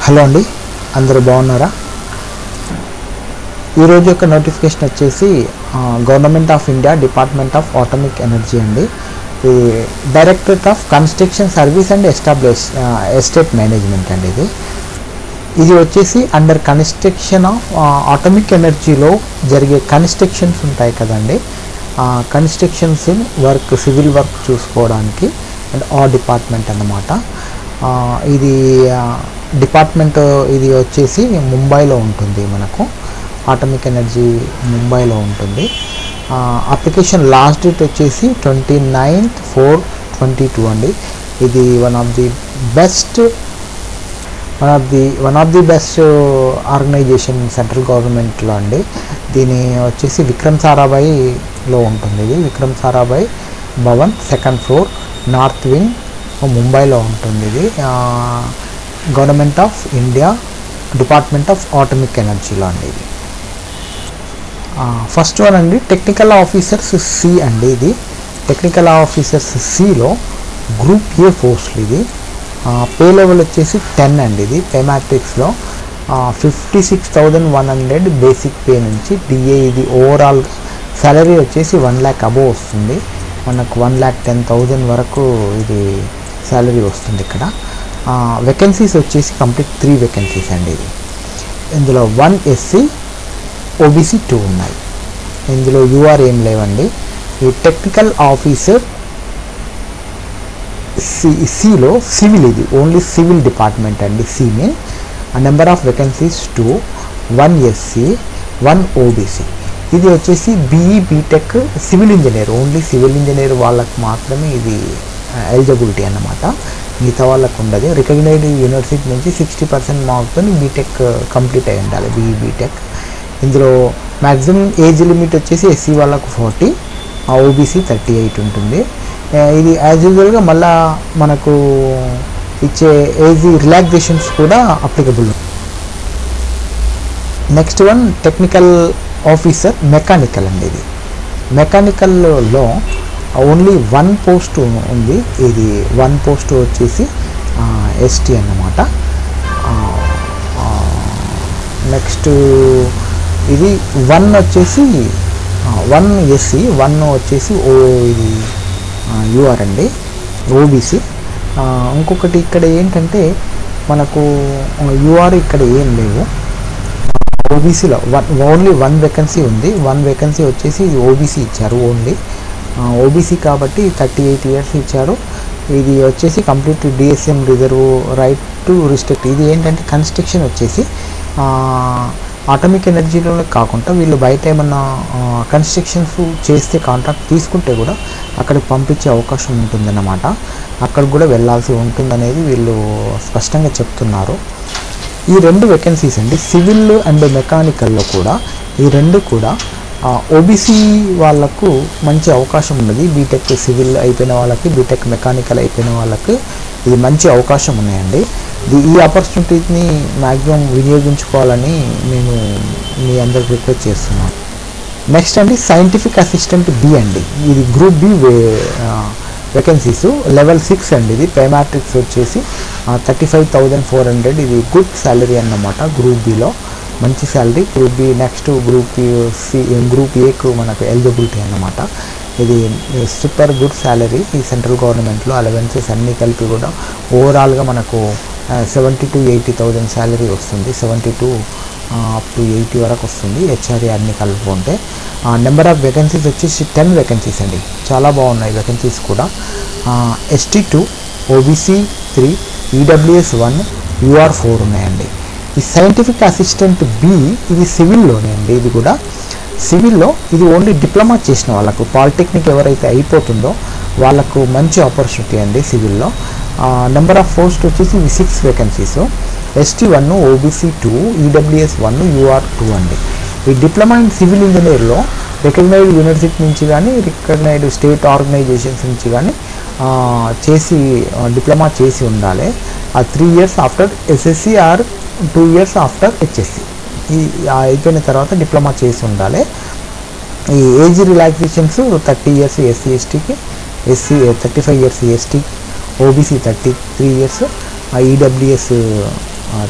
hello అండి అందరూ బాగున్నారా ఈరోజు యొక్క నోటిఫికేషన్ వచ్చేసి government of India department of atomic energy అండి ఈ directorate of construction service and establish estate management అండి ఇది ఇది వచ్చేసి అండర్ కన్స్ట్రక్షన్ ఆఫ్ ఆటోమిక్ ఎనర్జీలో జరిగే కన్స్ట్రక్షన్స్ ఉంటాయి కదండి కన్స్ట్రక్షన్స్ వర్క్ సివిల్ వర్క్ చూసుకోవడానికి అండ్ ఆ డిపార్ట్మెంట్ అన్నమాట ఆ, ఇది డిపార్ట్మెంట్ ఇది వచ్చేసి ముంబైలో ఉంటుంది మనకు ఆటోమిక్ ఎనర్జీ ముంబైలో ఉంటుంది అప్లికేషన్ లాస్ట్ డేట్ వచ్చేసి twenty ninth four twenty two అండి ఇది one of the best one of the one of the best organization central గవర్నమెంట్లో అండి దీని వచ్చేసి విక్రమ్ సారాభాయిలో ఉంటుంది ఇది Vikram Sarabhai Bhavan second floor north wing ముంబైలో ఉంటుంది ఇది government of India department of atomic ఎనర్జీలో అండి ఇది ఫస్ట్ వన్ అండి టెక్నికల్ ఆఫీసర్స్ సి అండి ఇది టెక్నికల్ ఆఫీసర్స్ సిలో గ్రూప్ ఏ పోస్ట్లు ఇది పే లెవెల్ వచ్చేసి టెన్ అండి ఇది పే మ్యాట్రిక్స్లో fifty six thousand one hundred basic pay నుంచి డిఏ ఇది ఓవరాల్ సాలరీ వచ్చేసి వన్ ల్యాక్ అబోవ్ వస్తుంది మనకు వన్ ల్యాక్ టెన్ థౌజండ్ వరకు ఇది సాలరీ వస్తుంది ఇక్కడ వేకెన్సీస్ వచ్చేసి కంప్లీట్ త్రీ వేకెన్సీస్ అండి ఇది ఇందులో వన్ ఎస్సీ ఓబీసీ టూ ఉన్నాయి ఇందులో యూఆర్ ఏం లేవండి ఈ టెక్నికల్ ఆఫీసర్ సి సిలో సివిల్ ఇది ఓన్లీ సివిల్ డిపార్ట్మెంట్ అండి C mean number of vacancies two one SC one OBC ఇది వచ్చేసి BE BTech civil engineer only civil engineer వాళ్ళకి మాత్రమే ఇది ఎలిజిబిలిటీ అన్నమాట మిగతా వాళ్ళకు ఉండదు రికగ్నైజ్డ్ యూనివర్సిటీ నుంచి సిక్స్టీ పర్సెంట్ మార్క్తో బీటెక్ కంప్లీట్ అయి ఉండాలి బీఈ బీటెక్ ఇందులో మ్యాక్సిమం ఏజ్ లిమిట్ వచ్చేసి ఎస్సీ వాళ్ళకు ఫార్టీ ఓబీసీ థర్టీ ఎయిట్ ఉంటుంది ఆ, ఇది యాజ్ యూజువల్గా మళ్ళా మనకు ఇచ్చే ఏజ్ రిలాక్సేషన్స్ కూడా applicable next one technical officer mechanical అండి ఇది మెకానికల్లో ఓన్లీ వన్ పోస్ట్ ఉంది ఇది వన్ పోస్ట్ వచ్చేసి ఎస్టీ అన్నమాట నెక్స్ట్ ఇది వన్ వచ్చేసి వన్ ఎస్సీ వన్ వచ్చేసి ఓ ఇది యూఆర్ అండి ఓబీసీ ఇంకొకటి ఇక్కడ ఏంటంటే మనకు యూఆర్ ఇక్కడ ఏం లేవు ఓబీసీలో వన్ ఓన్లీ వన్ వేకెన్సీ ఉంది వన్ వేకెన్సీ వచ్చేసి ఇది ఓబీసీ ఇచ్చారు ఓన్లీ ఓబీసీ కాబట్టి థర్టీ ఎయిట్ ఇయర్స్ ఇచ్చారు ఇది వచ్చేసి complete DSM reserve right to restrict ఇది ఏంటంటే కన్స్ట్రక్షన్ వచ్చేసి ఆటోమిక్ ఎనర్జీలోనే కాకుండా వీళ్ళు బయట ఏమన్నా కన్స్ట్రక్షన్స్ చేస్తే కాంట్రాక్ట్ తీసుకుంటే కూడా అక్కడికి పంపించే అవకాశం ఉంటుందన్నమాట అక్కడ కూడా వెళ్ళాల్సి ఉంటుందనేది వీళ్ళు స్పష్టంగా చెప్తున్నారు ఈ రెండు వేకెన్సీస్ అండి సివిల్ అండ్ మెకానికల్లో కూడా ఈ రెండు కూడా ఓబీసీ వాళ్ళకు మంచి అవకాశం ఉన్నది బీటెక్ సివిల్ అయిపోయిన వాళ్ళకి బీటెక్ మెకానికల్ అయిపోయిన వాళ్ళకి ఇది మంచి అవకాశం ఉన్నాయండి ఇది- ఈ ఆపర్చునిటీని మ్యాక్సిమం వినియోగించుకోవాలని నేను మీ అందరికి రిక్వెస్ట్ చేస్తున్నాను నెక్స్ట్ అండి సైంటిఫిక్ అసిస్టెంట్ బి అండి ఇది group B vacancies level six అండి ఇది పే మ్యాట్రిక్స్ వచ్చేసి thirty five thousand four hundred ఇది గుడ్ శాలరీ అన్నమాట గ్రూప్ బిలో మంచి salary group B next group C group ఏకు మనకు ఎలిజిబిలిటీ అన్నమాట ఇది సూపర్ గుడ్ శాలరీ ఈ సెంట్రల్ గవర్నమెంట్లో అలవెన్సెస్ అన్నీ కలిపి కూడా ఓవరాల్గా మనకు seventy to eighty thousand salary వస్తుంది seventy to up to eighty వరకు వస్తుంది హెచ్ఆర్ఏ అన్ని కలుపుకుంటే నెంబర్ ఆఫ్ వేకెన్సీస్ వచ్చేసి టెన్ వేకెన్సీస్ అండి చాలా బాగున్నాయి వేకెన్సీస్ కూడా ST two OBC three EWS one UR four ఉన్నాయండి ఈ సైంటిఫిక్ అసిస్టెంట్ బి ఇది సివిల్లోనే అండి ఇది కూడా సివిల్లో ఇది ఓన్లీ డిప్లొమా చేసిన వాళ్ళకు పాలిటెక్నిక్ ఎవరైతే అయిపోతుందో వాళ్ళకు మంచి ఆపర్చునిటీ అండి సివిల్లో నెంబర్ ఆఫ్ పోస్ట్ వచ్చేసి ఇవి six vacancies ST one OBC two EWS one UR two అండి ఈ డిప్లొమా ఇన్ సివిల్ ఇంజనీర్లో రికగ్నైజ్డ్ యూనివర్సిటీ నుంచి కానీ రికగ్నైజ్డ్ స్టేట్ ఆర్గనైజేషన్స్ నుంచి కానీ ఆ, చేసి డిప్లొమా చేసి ఉండాలి ఆ three years after SSC or two years after HSC ఈ ఆ అయిపోయిన తర్వాత డిప్లొమా చేసి ఉండాలి ఈ age relaxations thirty years SC ఎస్టీకి SC thirty five years ST OBC thirty three years EWS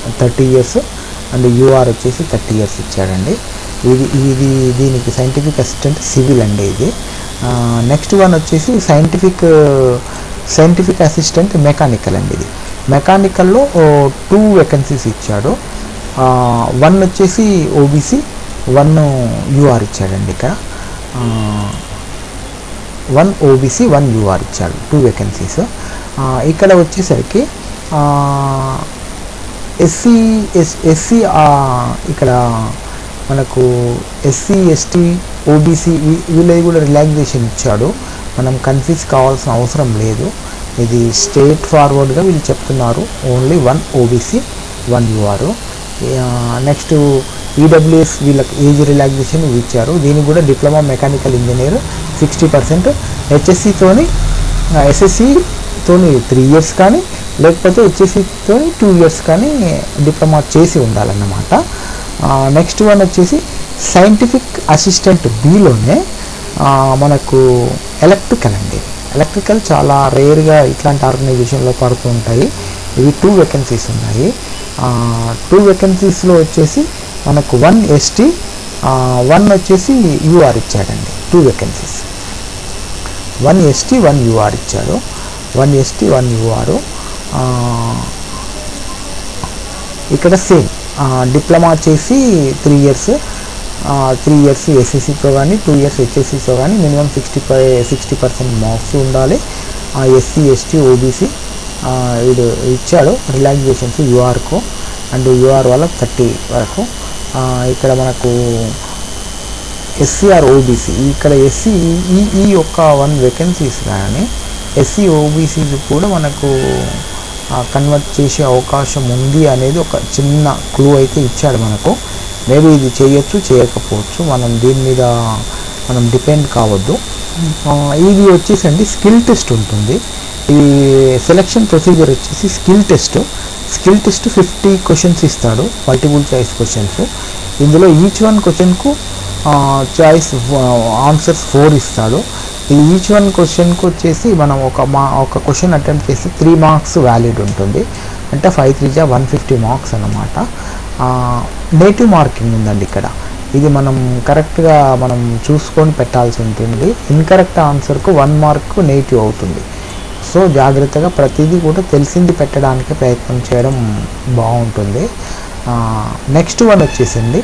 thirty years and UR వచ్చేసి థర్టీ ఇయర్స్ ఇచ్చాడండి ఇది ఇది దీనికి సైంటిఫిక్ అసిస్టెంట్ సివిల్ అండి ఇది నెక్స్ట్ వన్ వచ్చేసి సైంటిఫిక్ సైంటిఫిక్ అసిస్టెంట్ మెకానికల్ అండి ఇది మెకానికల్లో టూ వేకెన్సీస్ ఇచ్చాడు వన్ వచ్చేసి ఓబీసీ వన్ యూఆర్ ఇచ్చాడండి ఇక్కడ వన్ ఓబీసీ వన్ యూఆర్ ఇచ్చాడు టూ వేకెన్సీస్ ఇక్కడ వచ్చేసరికి ఎస్సీ ఎస్ ఎస్సీ ఇక్కడ మనకు ఎస్సీ ఎస్టీ ఓబీసీ వీళ్ళది కూడా రిలాక్సేషన్ ఇచ్చాడు మనం కన్ఫ్యూజ్ కావాల్సిన అవసరం లేదు ఇది స్టేట్ ఫార్వర్డ్గా వీళ్ళు చెప్తున్నారు only one OBC one UR next EWS వీళ్ళకి ఏజ్ రిలాక్సేషన్ ఇచ్చారు దీనికి కూడా diploma mechanical engineer sixty percent హెచ్ఎస్సితోని ఎస్ఎస్సితోని త్రీ ఇయర్స్ కానీ లేకపోతే హెచ్ఎస్సితో టూ ఇయర్స్ కానీ డిప్లొమా చేసి ఉండాలన్నమాట నెక్స్ట్ వన్ వచ్చేసి సైంటిఫిక్ అసిస్టెంట్ బిలోనే మనకు ఎలక్ట్రికల్ అండి ఎలక్ట్రికల్ చాలా రేర్గా ఇట్లాంటి ఆర్గనైజేషన్లో పడుతూ ఉంటాయి ఇవి టూ వేకెన్సీస్ ఉన్నాయి టూ వేకెన్సీస్లో వచ్చేసి మనకు వన్ ఎస్టీ వన్ వచ్చేసి యూఆర్ ఇచ్చాడండి two vacancies one ST one UR ఇచ్చాడు వన్ ఎస్టీ వన్ యూఆర్ ఇక్కడ సేమ్ డిప్లొమా చేసి త్రీ ఇయర్స్ త్రీ ఇయర్స్ ఎస్ఎస్సితో కానీ టూ ఇయర్స్ హెచ్ఎస్సితో కానీ minimum sixty five sixty percent marks ఉండాలి ఎస్సీ ఎస్టీ ఓబీసీ వీడు ఇచ్చాడు రిలాక్సేషన్స్ యూఆర్కు అండ్ యూఆర్ వల్ల థర్టీ వరకు ఇక్కడ మనకు ఎస్సీఆర్ ఓబీసీ ఇక్కడ ఎస్సీ ఈ ఈ యొక్క వన్ వేకెన్సీస్ కానీ ఎస్సీ ఓబీసీస్ కూడా మనకు కన్వర్ట్ చేసే అవకాశం ఉంది అనేది ఒక చిన్న క్లూ అయితే ఇచ్చాడు మనకు మేబీ ఇది చేయొచ్చు చేయకపోవచ్చు మనం దీని మీద మనం డిపెండ్ కావద్దు ఇది వచ్చేసండి స్కిల్ టెస్ట్ ఉంటుంది ఈ సెలక్షన్ ప్రొసీజర్ వచ్చేసి skill test skill test fifty questions ఇస్తాడు మల్టిపుల్ చాయిస్ క్వశ్చన్స్ ఇందులో ఈచ్ వన్ క్వశ్చన్కు చాయిస్ ఆన్సర్స్ ఫోర్ ఇస్తాడు ఈ ఈచ్ వన్ క్వశ్చన్కి వచ్చేసి మనం ఒక మా ఒక క్వశ్చన్ అటెంప్ట్ చేసి త్రీ మార్క్స్ వ్యాలిడ్ ఉంటుంది అంటే ఫైవ్ త్రీ జా వన్ ఫిఫ్టీ మార్క్స్ అనమాట నేటివ్ మార్కింగ్ ఉందండి ఇక్కడ ఇది మనం కరెక్ట్గా మనం చూసుకొని పెట్టాల్సి ఉంటుంది ఇన్కరెక్ట్ ఆన్సర్కు వన్ మార్క్ నెగిటివ్ అవుతుంది సో జాగ్రత్తగా ప్రతిదీ కూడా తెలిసింది పెట్టడానికి ప్రయత్నం చేయడం బాగుంటుంది నెక్స్ట్ వన్ వచ్చేసింది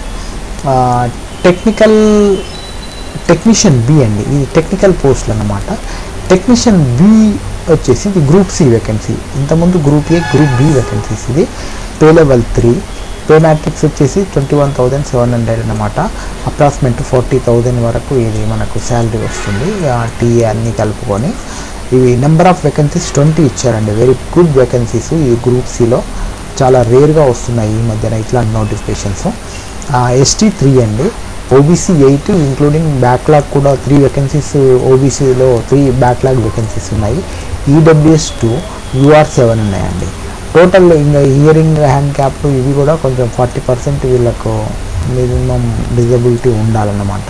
టెక్నికల్ టెక్నీషియన్ బి అండి ఇది టెక్నికల్ పోస్టులు అనమాట టెక్నీషియన్ బి వచ్చేసి ఇది గ్రూప్ సి వేకెన్సీ ఇంతకుముందు group A group B vacancies ఇది pay level three pay matrix వచ్చేసి twenty one thousand seven hundred అనమాట అప్రాక్సిమేట్ ఫార్టీ థౌజండ్ వరకు ఇది మనకు శాలరీ వస్తుంది టీఏ అన్నీ కలుపుకొని ఇవి నెంబర్ ఆఫ్ వేకెన్సీస్ ట్వంటీ ఇచ్చారండి వెరీ గుడ్ వేకెన్సీస్ ఈ గ్రూప్ సిలో చాలా రేర్గా వస్తున్నాయి ఈ మధ్యన ఇట్లాంటి నోటిఫికేషన్స్ ఎస్టీ త్రీ అండి ఓబీసీ ఎయిట్ ఇంక్లూడింగ్ బ్యాక్లాగ్ కూడా త్రీ వేకెన్సీస్ ఓబీసీలో త్రీ బ్యాక్లాగ్ వేకెన్సీస్ ఉన్నాయి ఈడబ్ల్యూఎస్ టూ యూఆర్ సెవెన్ ఉన్నాయండి టోటల్ ఇంకా హియరింగ్ హ్యాండ్ క్యాప్ ఇవి కూడా కొంచెం ఫార్టీ పర్సెంట్ వీళ్ళకు మినిమం డిజబిలిటీ ఉండాలన్నమాట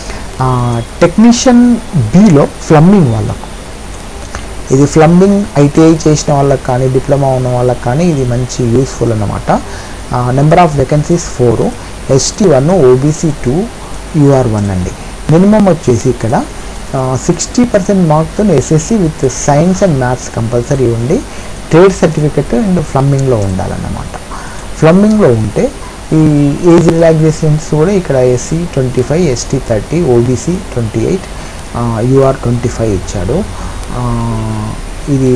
టెక్నీషియన్ బిలో ఫ్లమ్మింగ్ వాళ్ళకు ఇది ఫ్లంబింగ్ ఐటీఐ చేసిన వాళ్ళకి కానీ డిప్లొమా ఉన్న వాళ్ళకి కానీ ఇది మంచి యూస్ఫుల్ అన్నమాట number of vacancies four ST one OBC two UR one అండి మినిమం వచ్చేసి ఇక్కడ సిక్స్టీ పర్సెంట్ మార్క్తో SSC with science and maths compulsory ఉండి ట్రేడ్ సర్టిఫికెట్ అండ్ ఫ్లంబింగ్లో ఉండాలన్నమాట ఫ్లంబింగ్లో ఉంటే ఈ ఏజ్ రిలాక్సేషన్స్ కూడా ఇక్కడ SC twenty five ST thirty OBC twenty eight UR twenty five ఇచ్చాడు ఇది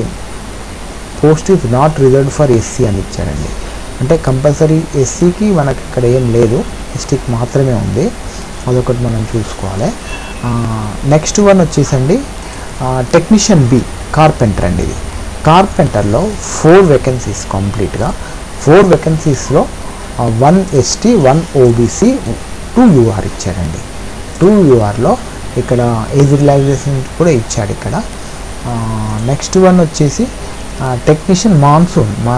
post is not reserved for SC అని ఇచ్చారండి అంటే కంపల్సరీ ఎస్సీకి మనకి ఇక్కడ ఏం లేదు ఎస్టీకి మాత్రమే ఉంది అదొకటి మనం చూసుకోవాలి నెక్స్ట్ వన్ వచ్చేసండి టెక్నీషియన్ బి కార్పెంటర్ అండి ఇది కార్పెంటర్లో ఫోర్ వేకెన్సీస్ కంప్లీట్గా ఫోర్ వేకెన్సీస్లో one ST one OBC two UR ఇచ్చారండి టూ యూఆర్లో ఇక్కడ ఏజ్ రిలాక్సేషన్ కూడా ఇచ్చాడు ఇక్కడ నెక్స్ట్ వన్ వచ్చేసి టెక్నీషియన్ మాన్సూన్ మా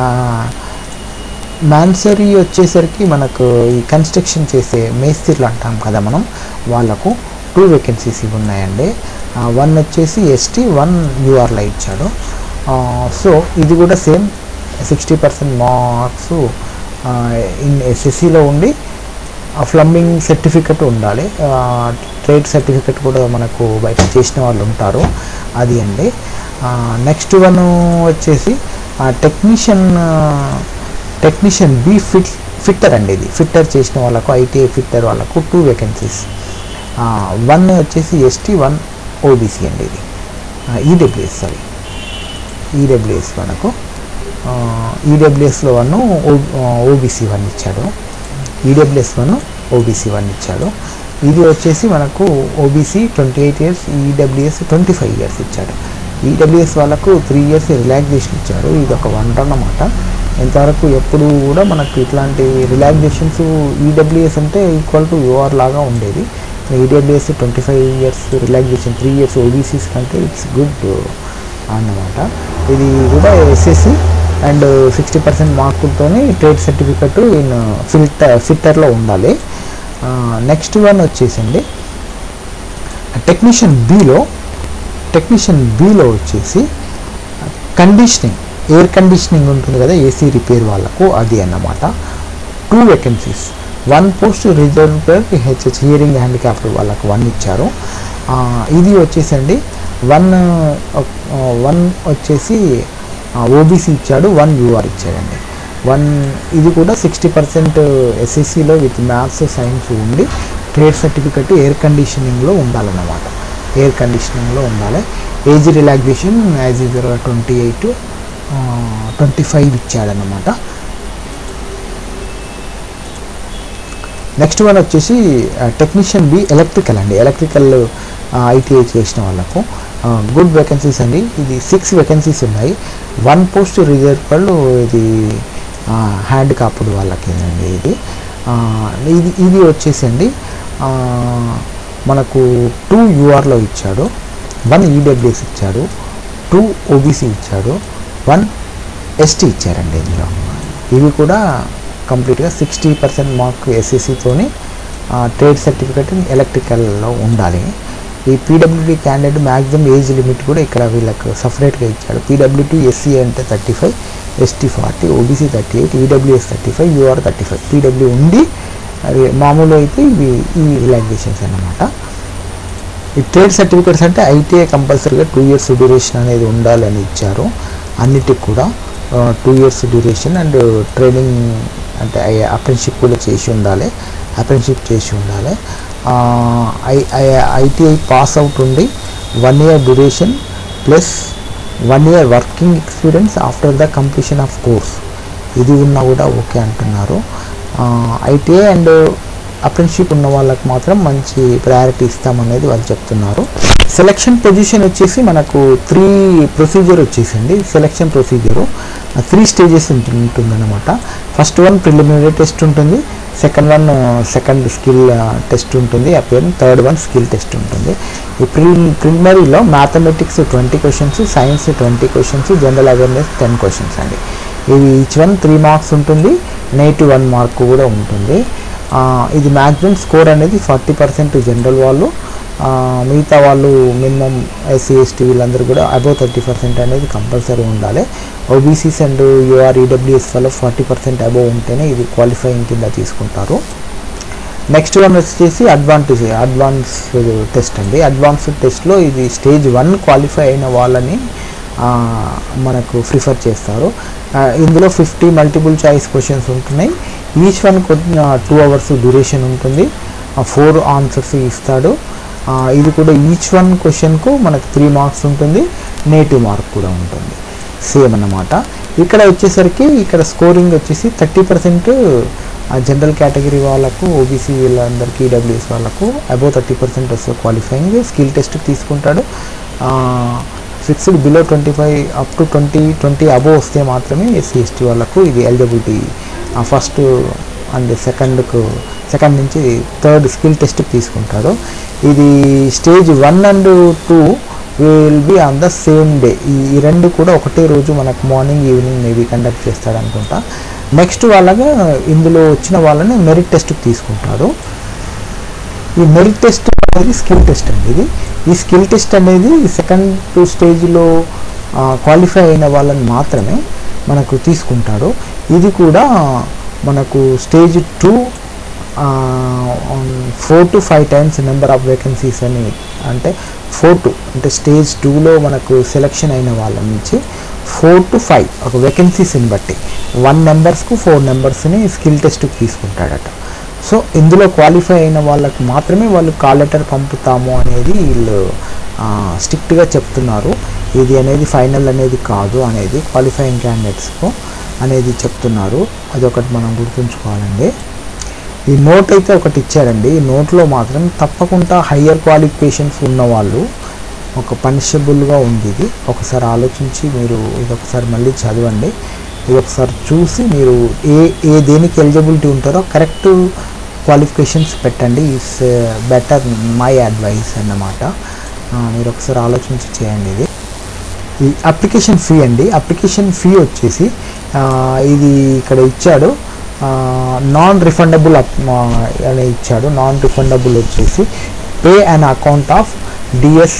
మాన్సరీ వచ్చేసరికి మనకు ఈ కన్స్ట్రక్షన్ చేసే మేస్త్రీలు అంటాం కదా మనం వాళ్ళకు టూ వేకెన్సీస్ ఇవి ఉన్నాయండి వన్ వచ్చేసి ఎస్టీ వన్ యూఆర్లో ఇచ్చాడు సో ఇది కూడా same sixty percent marks in ఎస్ఎస్సిలో ఉండి ఫ్లంబింగ్ సర్టిఫికెట్ ఉండాలి ట్రేడ్ సర్టిఫికెట్ కూడా మనకు బయట చేసిన వాళ్ళు ఉంటారు అది అండి నెక్స్ట్ వన్ వచ్చేసి technician technician B fit fitter అండి ఇది ఫిట్టర్ చేసిన వాళ్ళకు ఐటీఐ ఫిట్టర్ వాళ్ళకు టూ వేకెన్సీస్ వన్ వచ్చేసి ఎస్టీ వన్ ఓబీసీ అండి ఇది ఈడబ్ల్యూఎస్ సారీ ఈడబ్ల్యూఎస్ మనకు ఈడబ్ల్యూఎస్లో వన్ ఓబీసీ వన్ ఇచ్చాడు ఈడబ్ల్యూఎస్ వన్ ఓబీసీ వన్ ఇచ్చాడు ఇది వచ్చేసి మనకు OBC twenty eight years EWS twenty five years ఇచ్చాడు ఈడబ్ల్యూఎస్ వాళ్ళకు త్రీ ఇయర్స్ రిలాక్సేషన్ ఇచ్చాడు ఇది ఒక వంట అన్నమాట ఇంతవరకు ఎప్పుడు కూడా మనకు ఇట్లాంటి రిలాక్సేషన్స్ ఈడబ్ల్యూఎస్ అంటే ఈక్వల్ టు యూఆర్ లాగా ఉండేది EWS twenty five years relaxation three years OBCs కంటే ఇట్స్ గుడ్ అన్నమాట ఇది కూడా ఎస్ఎస్సి అండ్ సిక్స్టీ పర్సెంట్ మార్కులతోని ట్రేడ్ సర్టిఫికెట్ ఇన్ ఫిల్టర్ ఫిట్టర్లో ఉండాలి నెక్స్ట్ వన్ వచ్చేసండి టెక్నీషియన్ బిలో టెక్నీషియన్ బిలో వచ్చేసి కండిషనింగ్ ఎయిర్ కండిషనింగ్ ఉంటుంది కదా ఏసీ రిపేర్ వాళ్ళకు అది అన్నమాట two vacancies one post reserve HH hearing handicapped వాళ్ళకు వన్ ఇచ్చారు ఆ, ఇది వచ్చేసండి వన్ వన్ వచ్చేసి ఓబీసీ ఇచ్చాడు వన్ యూఆర్ ఇచ్చాడండి వన్ ఇది కూడా సిక్స్టీ పర్సెంట్ ఎస్ఎస్సిలో విత్ మ్యాథ్స్ సైన్స్ ఉండి ట్రేడ్ సర్టిఫికెట్ ఎయిర్ కండిషనింగ్లో ఉండాలన్నమాట ఎయిర్ కండిషనింగ్లో ఉండాలి ఏజ్ రిలాక్సేషన్ యాజ్ యూజువల్గా ట్వంటీ ఎయిట్ ట్వంటీ ఫైవ్ ఇచ్చాడనమాట నెక్స్ట్ వన్ వచ్చేసి టెక్నీషియన్ బి ఎలక్ట్రికల్ అండి ఎలక్ట్రికల్ ఐటీఐ చేసిన వాళ్ళకు గుడ్ వేకెన్సీస్ అండి ఇది సిక్స్ వేకెన్సీస్ ఉన్నాయి వన్ పోస్ట్ రిజర్వ్ ఇది హ్యాండ్ కాపుడు వాళ్ళకి అండి ఇది ఆ, ఇది ఇది వచ్చేసండి ఆ, మనకు టూ యూఆర్లో ఇచ్చాడు వన్ ఈడబ్ల్యూఎస్ ఇచ్చాడు టూ ఓబీసీ ఇచ్చాడు వన్ ఎస్టీ ఇచ్చారండి ఇందులో ఇవి కూడా కంప్లీట్గా సిక్స్టీ పర్సెంట్ మార్క్ ఎస్ఎస్సితోని ట్రేడ్ సర్టిఫికెట్ ఎలక్ట్రికల్లో ఉండాలి ఈ PWD candidate maximum age limit కూడా ఇక్కడ వీళ్ళకి సపరేట్గా ఇచ్చాడు పీడబ్ల్యూటీ ఎస్సీ అంటే thirty five ST forty OBC thirty eight EWS thirty five UR thirty five PW ఉండి అది మామూలు అయితే ఇవి ఈ రిలాక్సేషన్స్ అన్నమాట ఈ ట్రేడ్ సర్టిఫికేట్స్ అంటే ఐటీఐ కంపల్సరీగా టూ ఇయర్స్ డ్యూరేషన్ అనేది ఉండాలని ఇచ్చారు అన్నిటికి కూడా two years duration and training అంటే అప్రెంటిషిప్ కూడా చేసి ఉండాలి అప్రెంటిషిప్ చేసి ఉండాలి ఐ ఐటీఐ పాస్ అవుట్ ఉండి one year duration plus one year working experience after the completion of course ఇది ఉన్నా కూడా ఓకే అంటున్నారు ఐటీఐ అండ్ అప్రెంటిషిప్ ఉన్న వాళ్ళకి మాత్రం మంచి ప్రయారిటీ ఇస్తామనేది వాళ్ళు చెప్తున్నారు సెలక్షన్ పొజిషన్ వచ్చేసి మనకు త్రీ ప్రొసీజర్ వచ్చేసింది సెలక్షన్ ప్రొసీజరు త్రీ స్టేజెస్ ఉంటుందన్నమాట ఫస్ట్ వన్ ప్రిలిమినరీ టెస్ట్ ఉంటుంది second one second skill test ఉంటుంది అప్పుడు థర్డ్ వన్ స్కిల్ టెస్ట్ ఉంటుంది ఈ ప్రి ప్రిలిమినరీలో mathematics twenty questions science twenty questions general awareness ten questions అండి ఇవి ఈచ్ వన్ త్రీ మార్క్స్ ఉంటుంది నెగిటివ్ వన్ మార్క్ కూడా ఉంటుంది ఆ, ఇది మ్యాక్సిమం స్కోర్ అనేది ఫార్టీ పర్సెంట్ జనరల్ వాళ్ళు ఆ, మిగతా వాళ్ళు మినిమం ఎస్సీ ఎస్టీ వీళ్ళందరూ కూడా అబౌవ్ థర్టీ పర్సెంట్ అనేది కంపల్సరీ ఉండాలి ఓబీసీస్ అండ్ యూఆర్ ఈడబ్ల్యూఎస్ వల్ల ఫార్టీ పర్సెంట్ అబౌవ్ ఉంటేనే ఇది క్వాలిఫైయింగ్ కింద తీసుకుంటారు నెక్స్ట్ వన్ వచ్చేసి అడ్వాంటేజ్ అడ్వాన్స్ టెస్ట్ అండి అడ్వాన్స్ టెస్ట్లో ఇది స్టేజ్ వన్ క్వాలిఫై అయిన వాళ్ళని ఆ, మనకు ప్రిఫర్ చేస్తారు ఆ, ఇందులో ఫిఫ్టీ మల్టిపుల్ చాయిస్ క్వశ్చన్స్ ఉంటున్నాయి each one two hours duration ఉంటుంది ఫోర్ ఆన్సర్స్ ఇస్తాడు ఆ, ఇది కూడా ఈచ్ వన్ క్వశ్చన్కు మనకు త్రీ మార్క్స్ ఉంటుంది నేటివ్ మార్క్ కూడా ఉంటుంది సేమ్ అన్నమాట ఇక్కడ వచ్చేసరికి ఇక్కడ స్కోరింగ్ వచ్చేసి థర్టీ పర్సెంట్ జనరల్ కేటగిరీ వాళ్ళకు ఓబీసీ వీళ్ళందరికీ ఈడబ్ల్యూఎస్ వాళ్ళకు అబౌవ్ థర్టీ పర్సెంట్ వస్తే క్వాలిఫైయింగ్ స్కిల్ టెస్ట్ తీసుకుంటాడు fixed below twenty five up to twenty twenty above వస్తే మాత్రమే ఎస్సీ ఎస్టీ వాళ్ళకు ఇది ఎలిజిబిలిటీ ఫస్ట్ అండ్ సెకండ్కు సెకండ్ నుంచి థర్డ్ స్కిల్ టెస్ట్ తీసుకుంటాడు ఇది stage one and two will be on the same day ఈ ఈ రెండు కూడా ఒకటే రోజు మనకు మార్నింగ్ ఈవినింగ్ మేబీ కండక్ట్ చేస్తాడు అనుకుంటా నెక్స్ట్ వాళ్ళగా ఇందులో వచ్చిన వాళ్ళని మెరిట్ టెస్ట్కి తీసుకుంటాడు ఈ మెరిట్ టెస్ట్ అనేది స్కిల్ టెస్ట్ అండి ఇది ఈ స్కిల్ టెస్ట్ అనేది సెకండ్ స్టేజ్లో క్వాలిఫై అయిన వాళ్ళని మాత్రమే మనకు తీసుకుంటాడు ఇది కూడా మనకు stage two four to five times number of vacancies అని అంటే ఫోర్ టు అంటే స్టేజ్ టూలో మనకు సెలెక్షన్ అయిన వాళ్ళ నుంచి ఫోర్ టు ఫైవ్ ఒక వేకెన్సీస్ని బట్టి వన్ నెంబర్స్కు ఫోర్ నెంబర్స్ని స్కిల్ టెస్ట్కి తీసుకుంటాడట సో ఇందులో క్వాలిఫై అయిన వాళ్ళకి మాత్రమే వాళ్ళు కాల్ లెటర్ పంపుతాము అనేది వీళ్ళు స్ట్రిక్ట్గా చెప్తున్నారు ఇది అనేది ఫైనల్ అనేది కాదు అనేది క్వాలిఫైయింగ్ క్యాండిడేట్స్కు అనేది చెప్తున్నారు అది ఒకటి మనం గుర్తుంచుకోవాలండి ఈ నోట్ అయితే ఒకటి ఇచ్చారండి ఈ నోట్లో మాత్రం తప్పకుండా హయ్యర్ క్వాలిఫికేషన్స్ ఉన్న వాళ్ళు ఒక పనిషబుల్గా ఉంది ఇది ఒకసారి ఆలోచించి మీరు ఇది ఒకసారి మళ్ళీ చదవండి ఇది ఒకసారి చూసి మీరు ఏ ఏ దేనికి ఎలిజిబిలిటీ ఉంటారో కరెక్ట్ క్వాలిఫికేషన్స్ పెట్టండి ఇస్ బెటర్ మై అడ్వైస్ అన్నమాట ఆ, మీరు ఒకసారి ఆలోచించి చేయండి ఇది ఈ అప్లికేషన్ ఫీ అండి అప్లికేషన్ ఫీ వచ్చేసి ఆ, ఇది ఇక్కడ ఇచ్చాడు నాన్ రిఫండబుల్ అని ఇచ్చాడు నాన్ రిఫండబుల్ వచ్చేసి pay on account of DS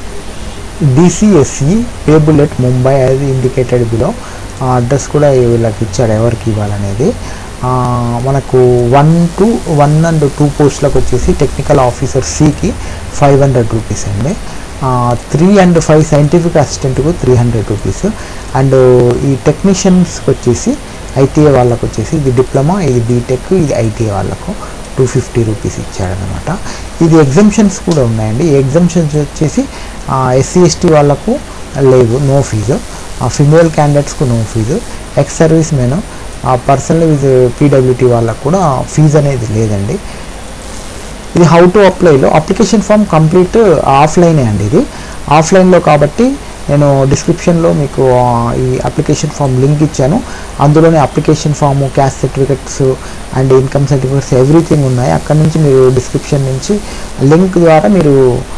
DCSE payable at Mumbai అది ఇండికేటెడ్ బిలో అడ్రస్ కూడా వీళ్ళకి ఇచ్చాడు ఎవరికి ఇవ్వాలనేది ఆ, మనకు one to one and two పోస్టులకు వచ్చేసి టెక్నికల్ ఆఫీసర్ సికి ఫైవ్ హండ్రెడ్ రూపీస్ అండి త్రీ అండ్ ఫైవ్ సైంటిఫిక్ అసిస్టెంట్కు త్రీ హండ్రెడ్ రూపీస్ అండ్ ఈ టెక్నీషియన్స్కి వచ్చేసి ఐటీఐ వాళ్ళకు వచ్చేసి ఇది డిప్లొమా ఇది బీటెక్ ఇది ఐటీఐ వాళ్ళకు టూ ఫిఫ్టీ రూపీస్ ఇచ్చాడనమాట ఇది ఎగ్జామ్షన్స్ కూడా ఉన్నాయండి ఈ ఎగ్జామ్షన్స్ వచ్చేసి ఎస్సీ ఎస్టీ వాళ్ళకు లేవు నో ఫీజు ఫిమేల్ క్యాండిడేట్స్కు no fee ex service men personnel with PWD వాళ్ళకు కూడా ఫీజు అనేది లేదండి ఇది హౌ టు అప్లైలో అప్లికేషన్ ఫామ్ కంప్లీట్ ఆఫ్లైనే అండి ఇది ఆఫ్లైన్లో కాబట్టి నేను డిస్క్రిప్షన్లో మీకు ఆ, ఈ అప్లికేషన్ ఫామ్ లింక్ ఇచ్చాను అందులోనే application form caste certificates and income certificates everything ఉన్నాయి అక్కడ నుంచి మీరు డిస్క్రిప్షన్ నుంచి లింక్ ద్వారా మీరు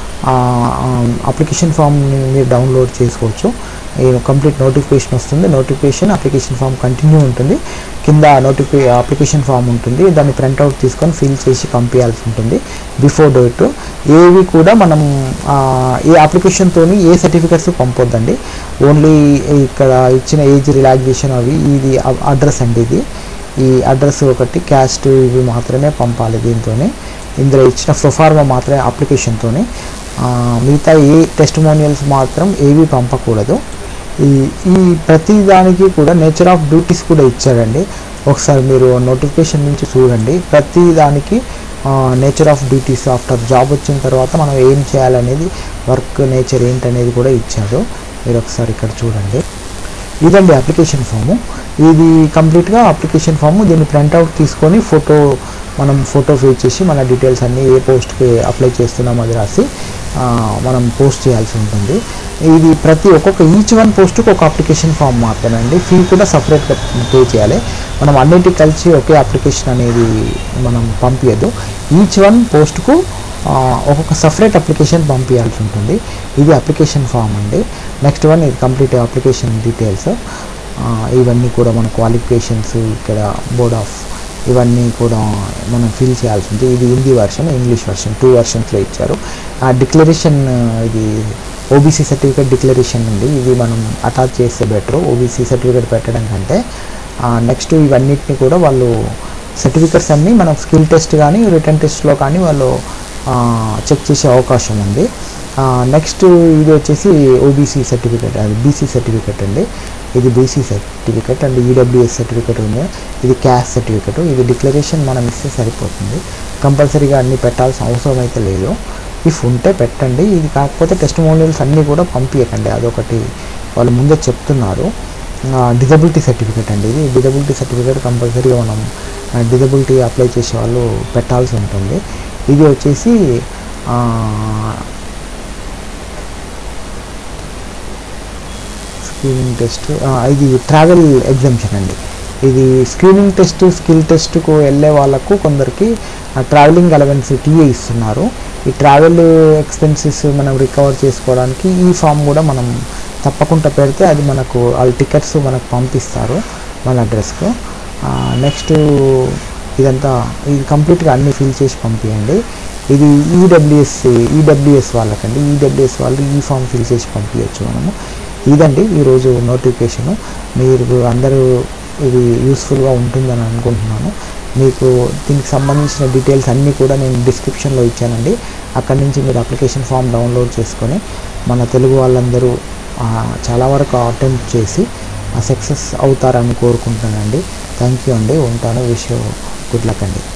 అప్లికేషన్ ఫామ్ని మీరు డౌన్లోడ్ చేసుకోవచ్చు ఈ కంప్లీట్ నోటిఫికేషన్ వస్తుంది నోటిఫికేషన్ అప్లికేషన్ ఫామ్ కంటిన్యూ ఉంటుంది కింద నోటిఫి అప్లికేషన్ ఫామ్ ఉంటుంది దాన్ని ప్రింట్అవుట్ తీసుకొని ఫిల్ చేసి పంపించాల్సి ఉంటుంది బిఫోర్ డేట్ ఏవి కూడా మనం ఆ, ఏ అప్లికేషన్తోని ఏ సర్టిఫికెట్స్ పంపొద్దండి ఓన్లీ ఇక్కడ ఇచ్చిన ఏజ్ రిలాక్సేషన్ అవి ఇది అడ్రస్ అండి ఇది ఈ అడ్రస్ ఒకటి క్యాస్ట్ ఇవి మాత్రమే పంపాలి దీంతోనే ఇందులో ఇచ్చిన ప్రొఫార్మా మాత్రమే అప్లికేషన్తోనే మిగతా ఏ టెస్టిమోనియల్స్ మాత్రం ఏవి పంపకూడదు ఈ ఈ ప్రతి దానికి కూడా నేచర్ ఆఫ్ డ్యూటీస్ కూడా ఇచ్చాడండి ఒకసారి మీరు నోటిఫికేషన్ నుంచి చూడండి ప్రతి దానికి nature of duties after job వచ్చిన తర్వాత మనం ఏం చేయాలనేది వర్క్ నేచర్ ఏంటనేది కూడా ఇచ్చాడు మీరు ఒకసారి ఇక్కడ చూడండి ఇదండి అప్లికేషన్ ఫాము ఇది కంప్లీట్గా అప్లికేషన్ ఫాము దీన్ని ప్రింట్అవుట్ తీసుకొని ఫోటో మనం ఫోటో ఫీడ్ చేసి మన డీటెయిల్స్ అన్నీ ఏ పోస్ట్కి అప్లై చేస్తున్నాం అది రాసి ఆ, మనం పోస్ట్ చేయాల్సి ఉంటుంది ఇది ప్రతి ఒక్కొక్క ఈచ్ వన్ పోస్ట్కి ఒక అప్లికేషన్ ఫామ్ మాత్రమే అండి ఫీ కూడా సపరేట్గా పే చేయాలి మనం అన్నిటికి కలిసి ఒకే అప్లికేషన్ అనేది మనం పంపించదు ఈచ్ వన్ పోస్ట్కు ఆ, ఒక్కొక్క సపరేట్ అప్లికేషన్ పంపించాల్సి ఉంటుంది ఇది అప్లికేషన్ ఫామ్ అండి నెక్స్ట్ వన్ ఇది కంప్లీట్ అప్లికేషన్ డీటెయిల్స్ ఇవన్నీ కూడా మన క్వాలిఫికేషన్స్ ఇక్కడ బోర్డ్ ఆఫ్ ఇవన్నీ కూడా మనం ఫిల్ చేయాల్సి ఉంటుంది ఇది Hindi version English version two వర్షన్స్లో ఇచ్చారు ఆ డిక్లరేషన్ ఇది ఓబీసీ సర్టిఫికేట్ డిక్లరేషన్ ఉంది ఇది మనం అటాచ్ చేస్తే బెటర్ ఓబీసీ సర్టిఫికేట్ పెట్టడం కంటే నెక్స్ట్ ఇవన్నిటిని కూడా వాళ్ళు సర్టిఫికెట్స్ అన్నీ మనం స్కిల్ టెస్ట్ కానీ రిటర్న్ టెస్ట్లో కానీ వాళ్ళు చెక్ చేసే అవకాశం ఉంది నెక్స్ట్ ఇది వచ్చేసి ఓబీసీ సర్టిఫికేట్ అది బీసీ సర్టిఫికేట్ అండి ఇది BC certificate and EWS certificate ఉంది ఇది క్యాస్ట్ సర్టిఫికేట్ ఇది డిక్లరేషన్ మనం ఇస్తే సరిపోతుంది కంపల్సరీగా అన్ని పెట్టాల్సిన అవసరం అయితే లేదు ఇఫ్ ఉంటే పెట్టండి ఇది కాకపోతే టెస్ట్ మోడల్స్ అన్నీ కూడా పంపించకండి అదొకటి వాళ్ళు ముందే చెప్తున్నారు డిజబిలిటీ సర్టిఫికేట్ అండి ఇది డిజబిలిటీ సర్టిఫికేట్ కంపల్సరీగా మనం డిజబిలిటీ అప్లై చేసే వాళ్ళు పెట్టాల్సి ఉంటుంది ఇది వచ్చేసి ఆ, స్క్రీనింగ్ టెస్ట్ ఇది ట్రావెల్ ఎగ్జామ్షన్ అండి ఇది స్క్రీనింగ్ టెస్ట్ స్కిల్ టెస్ట్కు వెళ్ళే వాళ్ళకు కొందరికి ట్రావెలింగ్ అలవెన్స్ టీఏ ఇస్తున్నారు ఈ ట్రావెల్ ఎక్స్పెన్సెస్ మనం రికవర్ చేసుకోవడానికి ఈ ఫామ్ కూడా మనం తప్పకుండా పెడితే అది మనకు వాళ్ళ టికెట్స్ మనకు పంపిస్తారు మన అడ్రస్కు నెక్స్ట్ ఇదంతా ఇది కంప్లీట్గా అన్ని ఫిల్ చేసి పంపించండి ఇది ఈడబ్ల్యూఎస్ ఈడబ్ల్యూఎస్ వాళ్ళకండి ఈడబ్ల్యూఎస్ వాళ్ళు ఈ ఫామ్ ఫిల్ చేసి పంపించవచ్చు మనము ఇదండి ఈరోజు నోటిఫికేషను మీరు అందరూ ఇది యూస్ఫుల్గా ఉంటుందని అనుకుంటున్నాను మీకు దీనికి సంబంధించిన డీటెయిల్స్ అన్నీ కూడా నేను డిస్క్రిప్షన్లో ఇచ్చానండి అక్కడి నుంచి మీరు అప్లికేషన్ ఫామ్ డౌన్లోడ్ చేసుకొని మన తెలుగు వాళ్ళందరూ ఆ, చాలా వరకు అటెంప్ట్ చేసి సక్సెస్ అవుతారని కోరుకుంటున్నానండి థ్యాంక్ యూ అండి ఉంటాను విష్ గుడ్ లక్ అండి